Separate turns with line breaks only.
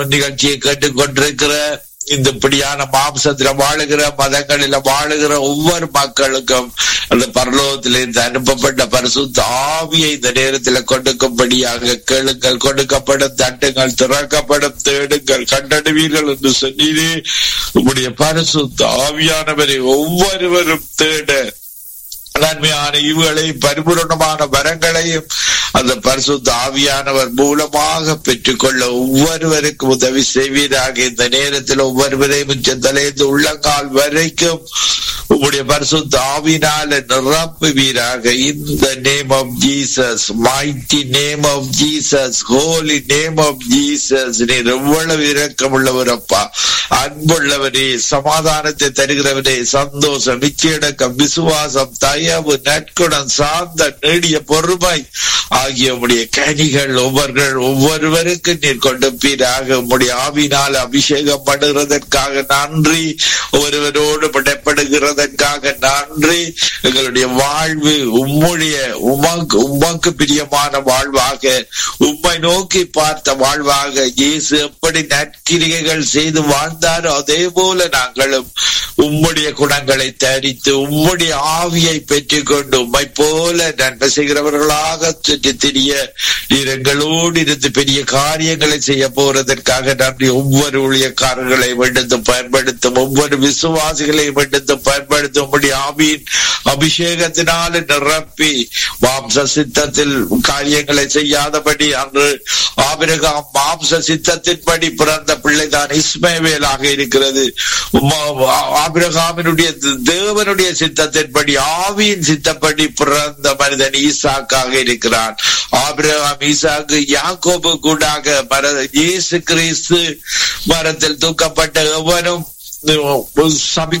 நிகழ்ச்சியை கேட்டுக் கொண்டிருக்கிற இந்த இப்படியான மாம்சத்துல வாழுகிற மதங்களில வாழுகிற ஒவ்வொரு மக்களுக்கும் அந்த பரலோகத்திலிருந்து அனுப்பப்பட்ட பரிசுத்த ஆவியை இந்த நேரத்தில் கொடுக்கும்படியாக கேளுங்கள் கொடுக்கப்படும் தட்டுங்கள் திறக்கப்படும் தேடுங்கள் கண்டடுவீர்கள் என்று சொன்னீரே உங்களுடைய பரிசுத்த ஆவியானவரை ஒவ்வொருவரும் தேட நன்மையான இவுகளை பரிபூரணமான வரங்களையும் அந்த பரிசுத்த ஆவியானவர் மூலமாக பெற்றுக்கொள்ள ஒவ்வொருவருக்கும் உதவி செய்வீராக இந்த நேரத்தில் ஒவ்வொருவரையும் உச்சந்தலைந்து உள்ளங்கால் வரைக்கும் உங்களுடைய பரிசுத்த ஆவினால நிரப்புவீராக இந்த name of Jesus mighty name of Jesus holy name of Jesus நீர் எவ்வளவு இரக்கம் உள்ளவர் அப்பா அன்புள்ளவரே சமாதானத்தை தருகிறவரே சந்தோஷம் நிச்சயடக்கம் விசுவாசம் தயவு நற்குணம் சார்ந்த நீடிய பொறுமை ஆகிய உடைய கனிகள் ஒவ்வொரு ஒவ்வொருவருக்கு நீர் கொடுப்பீராக உம்முடைய ஆவினால் அபிஷேகம் பண்ணுகிறதற்காக நன்றி ஒருவரோடு படைப்படுகிறதற்காக நன்றி எங்களுடைய வாழ்வு உம்முடைய உமக்கு உமக்கு பிரியமான வாழ்வாக உம்மை நோக்கி பார்த்த வாழ்வாக இயேசு எப்படி நற்கிரிகைகள் செய்து வாழ்ந்தாரோ அதே போல நாங்களும் உம்முடைய குணங்களை தரித்து உம்முடைய ஆவியை பெற்றுக்கொண்டு உம்மை போல நன்மை செய்கிறவர்களாக சுற்றி திரிய நீர் எங்களோடு இருந்து பெரிய காரியங்களை செய்ய போறதற்காக நன்றி ஒவ்வொரு ஊழியக்காரர்களை எடுத்து பயன்படுத்தும் ஒவ்வொரு விசுவாசிகளை எடுத்து பயன்படுத்தும் உம்முடைய ஆவியின் அபிஷேகத்தினால நிரப்பி மாம்ச சித்தத்தில் காரியங்களை செய்யாதபடி அன்று ஆபிரகாம் மாம்ச சித்தத்தின்படி பிறந்த பிள்ளைதான் இஸ்மேவேலாக இருக்கிறது ஆபிரகாமினுடைய தேவனுடைய சித்தத்தின்படி ஆவியின் சித்தப்படி பிறந்த மனிதன் ஈசாக்காக இருக்கிறான் ஆபிரகாம் ஈசாக்கு யாக்கோபு கூடாக மர இயேசு கிறிஸ்து மரத்தில் தூக்கப்பட்ட எவனும் சபிக்க